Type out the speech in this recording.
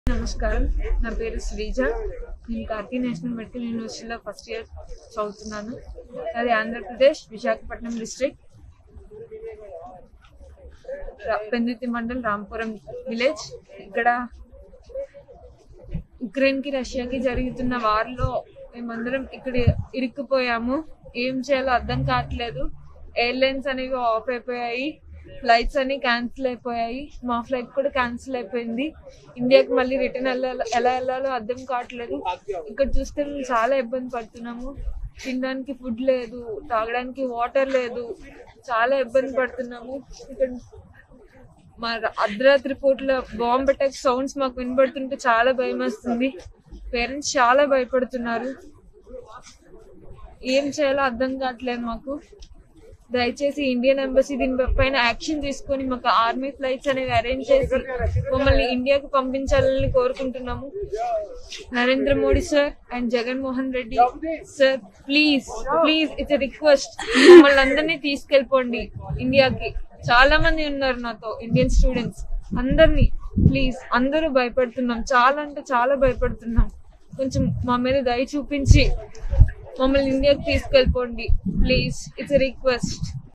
నమస్కారం నా పేరు శ్రీజ నేను కార్తీ నేషనల్ మెడికల్ యూనివర్సిటీలో ఫస్ట్ ఇయర్ చదువుతున్నాను అది ఆంధ్రప్రదేశ్ విశాఖపట్నం డిస్ట్రిక్ట్ పెందుతి మండల్ రాంపురం విలేజ్ ఇక్కడ ఉక్రెయిన్ కి రష్యాకి జరుగుతున్న వార్లో మేమందరం ఇక్కడ ఇరుక్కుపోయాము ఏం చేయాలో అర్థం కావట్లేదు ఎయిర్లైన్స్ అనేవి ఆఫ్ అయిపోయాయి ఫ్లైట్స్ అన్ని క్యాన్సిల్ అయిపోయాయి మా ఫ్లైట్ కూడా క్యాన్సిల్ అయిపోయింది ఇండియాకి మళ్ళీ రిటర్న్ వెళ్ళాలో ఎలా వెళ్ళాలో అర్థం కావట్లేదు ఇక్కడ చూస్తే మేము చాలా ఇబ్బంది పడుతున్నాము తినడానికి ఫుడ్ లేదు తాగడానికి వాటర్ లేదు చాలా ఇబ్బంది పడుతున్నాము ఇక్కడ మా ర- అర్ధరాత్రి పూట్ల బాంబ్ అటాక్ సౌండ్స్ మాకు వినబడుతుంటే చాలా భయం వస్తుంది పేరెంట్స్ చాలా భయపడుతున్నారు ఏం చేయాలో అర్థం కావట్లేదు మాకు దయచేసి ఇండియన్ ఎంబసీ దీని పైన యాక్షన్ తీసుకొని మాకు ఆర్మీ ఫ్లైట్స్ అనేవి అరేంజ్ చేసి మమ్మల్ని ఇండియాకి పంపించాలని కోరుకుంటున్నాము Narendra Modi sir and Jaganmohan Reddy sir please please it's request మమ్మల్ని అందరినీ తీసుకెళ్ళిపోండి ఇండియాకి చాలా మంది ఉన్నారు నాతో ఇండియన్ స్టూడెంట్స్ అందరినీ ప్లీజ్ అందరూ భయపడుతున్నాం చాలా అంటే చాలా భయపడుతున్నాం కొంచెం మా మీద దయ చూపించి మమ్మల్ని ఇండియాకి తీసుకెళ్ళిపోండి ప్లీజ్ ఇట్స్ రిక్వెస్ట్